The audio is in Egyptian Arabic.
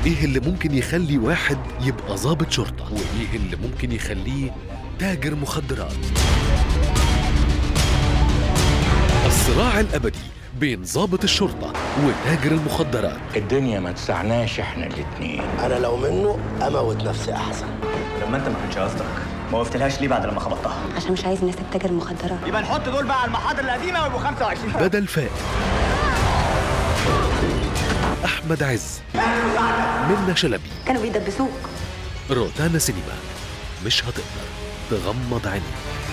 ايه اللي ممكن يخلي واحد يبقى ضابط شرطة وايه اللي ممكن يخليه تاجر مخدرات الصراع الأبدي بين ضابط الشرطة وتاجر المخدرات الدنيا ما تسعناش احنا الاتنين انا لو منه اموت نفسي احسن لما انت ما كانش قصدك ما وقفتلهاش ليه بعد لما خبطتها عشان مش عايز الناس تتاجر مخدرات يبقى نحط دول بقى على المحاضر القديمه ويبقوا 25 بدل فائد أحمد عز منة شلبي كانوا بيدبسوك روتانا سينما مش هتقدر تغمض عينيك